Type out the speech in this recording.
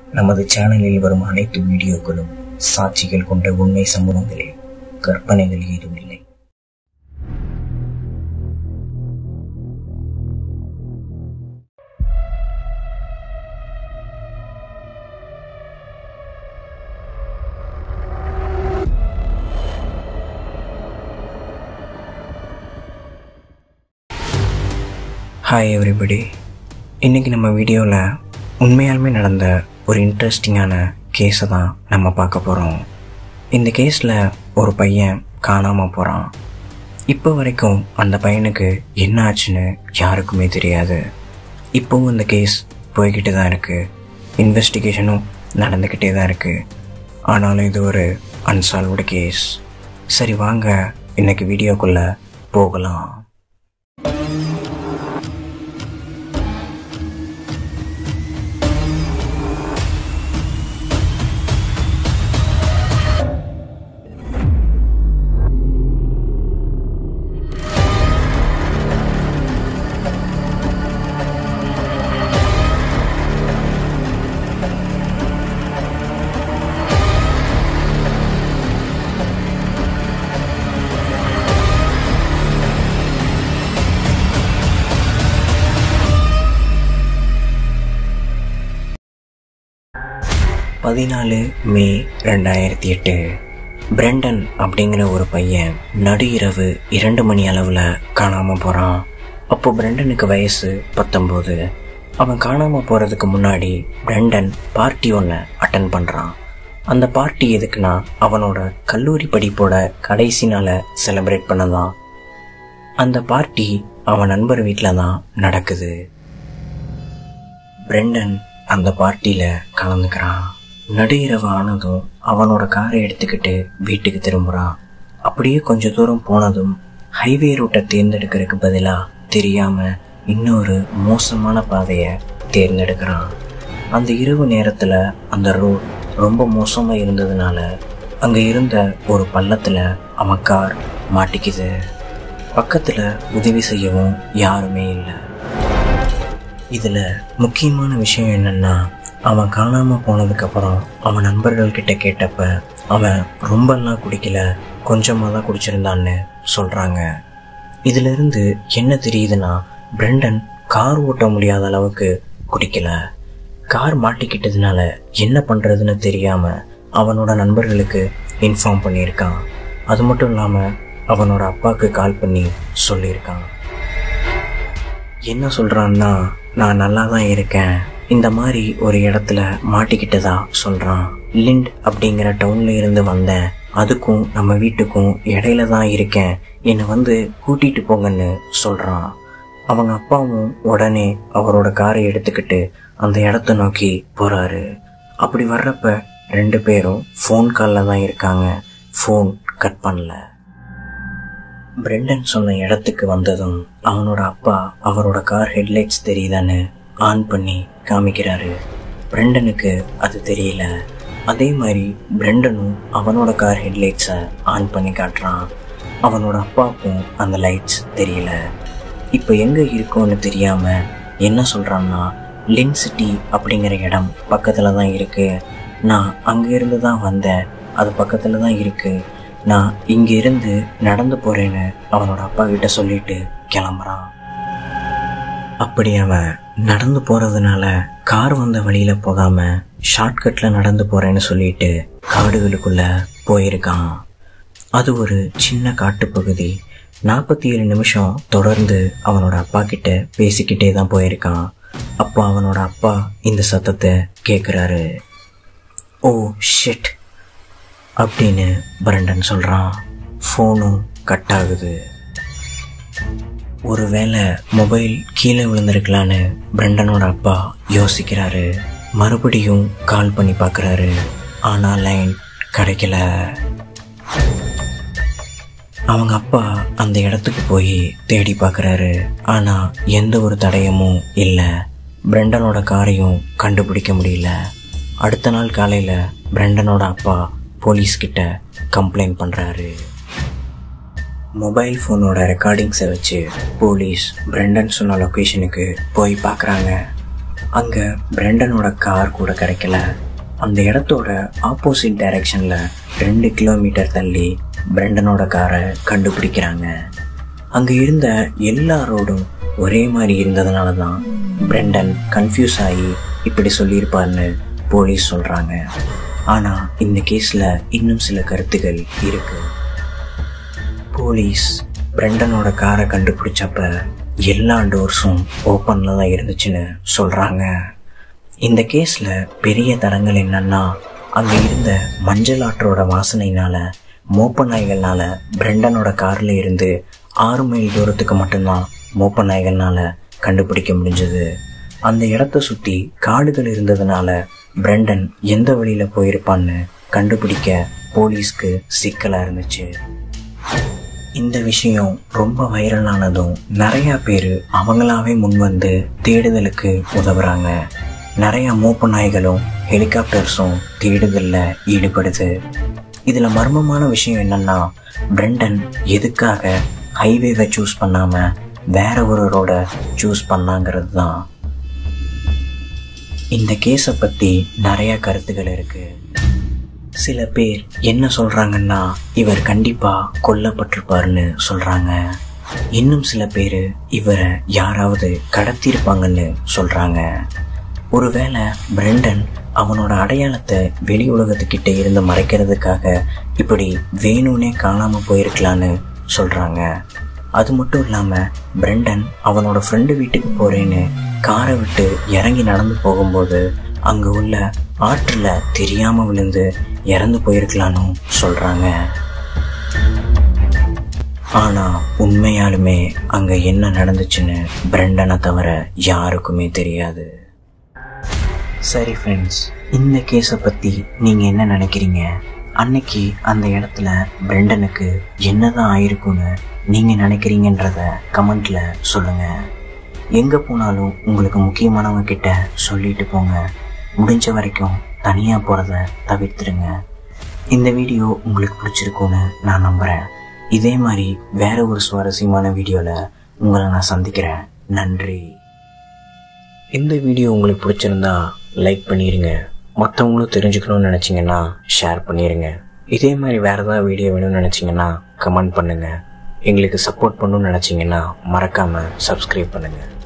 நமது சேனலில் வரும் அனைத்து வீடியோக்களும் சாட்சிகள் கொண்ட உண்மை சம்பவங்களே கற்பனைகள் ஏதும் இல்லை ஹாய் எவ்ரிபடி இன்றைக்கி நம்ம வீடியோவில் உண்மையாலுமே நடந்த ஒரு இன்ட்ரெஸ்டிங்கான கேஸை தான் நம்ம பார்க்க போகிறோம் இந்த கேஸில் ஒரு பையன் காணாமல் போகிறான் இப்போ வரைக்கும் அந்த பையனுக்கு என்ன ஆச்சுன்னு யாருக்குமே தெரியாது இப்போவும் இந்த கேஸ் போய்கிட்டு தான் இருக்குது இன்வெஸ்டிகேஷனும் நடந்துக்கிட்டே தான் இருக்குது ஆனாலும் இது ஒரு அன்சால்வ்டு கேஸ் சரி வாங்க இன்னைக்கு வீடியோக்குள்ளே போகலாம் பதினாலு மே ரெண்டாயிரத்தி எட்டு பிரெண்டன் அப்படிங்கிற ஒரு பையன் நடு இரவு இரண்டு மணி அளவில் காணாமல் போகிறான் அப்போ பிரெண்டனுக்கு வயசு பத்தொம்போது அவன் காணாமல் போகிறதுக்கு முன்னாடி பிரெண்டன் பார்ட்டி ஒன்று அட்டன் பண்ணுறான் அந்த பார்ட்டி எதுக்குன்னா அவனோட கல்லூரி படிப்போட கடைசி நாளை செலிப்ரேட் பண்ணதான் அந்த பார்ட்டி அவன் நண்பர் வீட்டில் தான் நடக்குது பிரெண்டன் அந்த பார்ட்டியில் கலந்துக்கிறான் நடு இரவு ஆனதும் அவனோட காரை எடுத்துக்கிட்டு வீட்டுக்கு திரும்புகிறான் அப்படியே கொஞ்ச தூரம் போனதும் ஹைவே ரூட்டை தேர்ந்தெடுக்கிறதுக்கு பதிலாக தெரியாமல் இன்னொரு மோசமான பாதையை தேர்ந்தெடுக்கிறான் அந்த இரவு நேரத்தில் அந்த ரோட் ரொம்ப மோசமாக இருந்ததுனால அங்கே இருந்த ஒரு பள்ளத்தில் அவன் கார் மாட்டிக்குது பக்கத்தில் உதவி செய்யவும் யாருமே இல்லை இதில் முக்கியமான விஷயம் என்னென்னா அவன் காணாமல் போனதுக்கப்புறம் அவன் நண்பர்கள்கிட்ட கேட்டப்ப அவன் ரொம்பலாம் குடிக்கல கொஞ்சமாக தான் குடிச்சிருந்தான்னு சொல்கிறாங்க இதிலிருந்து என்ன தெரியுதுன்னா பிரெண்டன் கார் ஓட்ட முடியாத அளவுக்கு குடிக்கல கார் மாட்டிக்கிட்டதுனால என்ன பண்ணுறதுன்னு தெரியாமல் அவனோட நண்பர்களுக்கு இன்ஃபார்ம் பண்ணியிருக்கான் அது மட்டும் இல்லாமல் அவனோட அப்பாவுக்கு கால் பண்ணி சொல்லியிருக்கான் என்ன சொல்கிறான்னா நான் நல்லா தான் இருக்கேன் இந்த மாதிரி ஒரு இடத்துல மாட்டிக்கிட்டதா சொல்கிறான் லிண்ட் அப்படிங்கிற டவுன்ல இருந்து வந்தேன் அதுக்கும் நம்ம வீட்டுக்கும் இடையில தான் இருக்கேன் என்னை வந்து கூட்டிட்டு போங்கன்னு சொல்கிறான் அவங்க அப்பாவும் உடனே அவரோட காரை எடுத்துக்கிட்டு அந்த இடத்த நோக்கி போகிறாரு அப்படி வர்றப்ப ரெண்டு பேரும் ஃபோன் காலில் தான் இருக்காங்க ஃபோன் கட் பண்ணல பிரெண்டன் சொன்ன இடத்துக்கு வந்ததும் அவனோட அப்பா அவரோட கார் ஹெட்லைட்ஸ் தெரியுதான்னு ஆன் பண்ணி காமிக்கிறாரு பிரெண்டனுக்கு அது தெரியல அதே மாதிரி பிரெண்டனும் அவனோட கார் ஹெட்லைட்ஸை ஆன் பண்ணி காட்டுறான் அவனோட அப்பாவுக்கும் அந்த லைட்ஸ் தெரியல இப்போ எங்கே இருக்கோன்னு தெரியாமல் என்ன சொல்கிறான்னா லின் சிட்டி அப்படிங்கிற இடம் பக்கத்தில் தான் இருக்குது நான் அங்கேருந்து தான் வந்தேன் அது பக்கத்தில் தான் இருக்குது நான் இங்க இருந்து நடந்து போறேன்னு அவனோட அப்பா கிட்ட சொல்லிட்டு கிளம்புறான் அப்படி அவன் நடந்து போறதுனால கார் வந்த வழியில போகாம ஷார்ட்கட்ல நடந்து போறேன்னு சொல்லிட்டு காடுகளுக்குள்ள போயிருக்கான் அது ஒரு சின்ன காட்டுப்பகுதி நாற்பத்தி ஏழு நிமிஷம் தொடர்ந்து அவனோட அப்பா கிட்ட பேசிக்கிட்டே தான் போயிருக்கான் அப்போ அவனோட அப்பா இந்த சத்தத்தை கேட்குறாரு ஓ ஷிட் அப்படின்னு பிரண்டன் சொல்கிறான் ஃபோனும் கட் ஆகுது ஒருவேளை மொபைல் கீழே விழுந்திருக்கலான்னு பிரண்டனோட அப்பா யோசிக்கிறாரு மறுபடியும் கால் பண்ணி பார்க்குறாரு ஆனால் லைன் கிடைக்கல அவங்க அப்பா அந்த இடத்துக்கு போய் தேடி பார்க்குறாரு ஆனால் எந்த ஒரு தடயமும் இல்லை பிரண்டனோட காரையும் கண்டுபிடிக்க முடியல அடுத்த நாள் காலையில் பிரண்டனோட அப்பா போலீஸ்கிட்ட கம்ப்ளைண்ட் பண்ணுறாரு மொபைல் ஃபோனோட ரெக்கார்டிங்ஸை வச்சு போலீஸ் பிரெண்டன் சொன்ன லொக்கேஷனுக்கு போய் பார்க்குறாங்க அங்க பிரெண்டனோட கார் கூட கிடைக்கல அந்த இடத்தோட ஆப்போசிட் டைரக்ஷன்ல ரெண்டு கிலோமீட்டர் தள்ளி பிரெண்டனோட காரை கண்டுபிடிக்கிறாங்க அங்க இருந்த எல்லா ரோடும் ஒரே மாதிரி இருந்ததுனால தான் பிரெண்டன் கன்ஃபியூஸ் ஆகி இப்படி சொல்லியிருப்பார்னு போலீஸ் சொல்றாங்க ஆனா இந்த கேஸ்ல இன்னும் சில கருத்துகள் இருக்கு போலீஸ் பிரெண்டனோட காரை கண்டுபிடிச்சப்ப எல்லா டோர்ஸும் ஓப்பன்ல தான் இருந்துச்சுன்னு சொல்றாங்க இந்த கேஸ்ல பெரிய தடங்கள் என்னன்னா அங்க இருந்த மஞ்சள் ஆற்றோட வாசனைனால மோப்ப நாய்கள்னால பிரெண்டனோட கார்ல இருந்து ஆறு மைல் தூரத்துக்கு மட்டும்தான் மோப்ப நாய்கள்னால கண்டுபிடிக்க முடிஞ்சது அந்த இடத்த சுத்தி காடுகள் இருந்ததுனால பிரெண்டன் எந்த வழியில போயிருப்பான்னு கண்டுபிடிக்க போலீஸ்க்கு சிக்கலா இருந்துச்சு இந்த விஷயம் ரொம்ப வைரலானதும் நிறைய பேர் அவங்களாவே முன் வந்து தேடுதலுக்கு உதவுறாங்க நிறைய மூப்பு நாய்களும் ஹெலிகாப்டர்ஸும் தேடுதல்ல ஈடுபடுது இதுல மர்மமான விஷயம் என்னன்னா பிரெண்டன் எதுக்காக ஹைவேவை சூஸ் பண்ணாம வேற ஒரு ரோட சூஸ் பண்ணாங்கிறது தான் இந்த கேஸை பத்தி நிறைய கருத்துகள் இருக்கு சில பேர் என்ன சொல்றாங்கன்னா இவர் கண்டிப்பா கொல்லப்பட்டிருப்பாருன்னு சொல்றாங்க இன்னும் சில பேர் இவரை யாராவது கடத்தியிருப்பாங்கன்னு சொல்றாங்க ஒருவேளை பிரெண்டன் அவனோட அடையாளத்தை வெளி உலகத்துக்கிட்ட இருந்து மறைக்கிறதுக்காக இப்படி வேணும்னே காணாம போயிருக்கலான்னு சொல்றாங்க அது மட்டும் இல்லாம பிரெண்டன் அவனோட ஃப்ரெண்டு வீட்டுக்கு போறேன்னு காரை விட்டு இறங்கி நடந்து போகும்போது அங்க உள்ள ஆற்றுல தெரியாம விழுந்து இறந்து போயிருக்கலான்னு சொல்றாங்க ஆனா உண்மையாலுமே அங்க என்ன நடந்துச்சுன்னு பிரெண்டனை தவிர யாருக்குமே தெரியாது சரி ஃப்ரெண்ட்ஸ் இந்த கேஸை பத்தி நீங்க என்ன நினைக்கிறீங்க அன்னைக்கு அந்த இடத்துல பிரெண்டனுக்கு என்னதான் ஆயிருக்குன்னு நீங்க நினைக்கிறீங்கன்றத கமெண்ட்ல சொல்லுங்க எங்க போனாலும் உங்களுக்கு முக்கியமானவங்க கிட்ட சொல்லிட்டு போங்க முடிஞ்ச வரைக்கும் தனியா போறத தவிர்த்துருங்க இந்த வீடியோ உங்களுக்கு பிடிச்சிருக்கும்னு நான் நம்புறேன் இதே மாதிரி வேற ஒரு சுவாரஸ்யமான வீடியோல உங்களை நான் சந்திக்கிறேன் நன்றி இந்த வீடியோ உங்களுக்கு பிடிச்சிருந்தா லைக் பண்ணிடுங்க மற்றவங்களும் தெரிஞ்சுக்கணும்னு நினச்சிங்கன்னா ஷேர் பண்ணிடுங்க இதே மாதிரி வேறு ஏதாவது வீடியோ வேணும்னு நினச்சிங்கன்னா கமெண்ட் பண்ணுங்கள் எங்களுக்கு சப்போர்ட் பண்ணணும்னு நினச்சிங்கன்னா மறக்காமல் சப்ஸ்கிரைப் பண்ணுங்கள்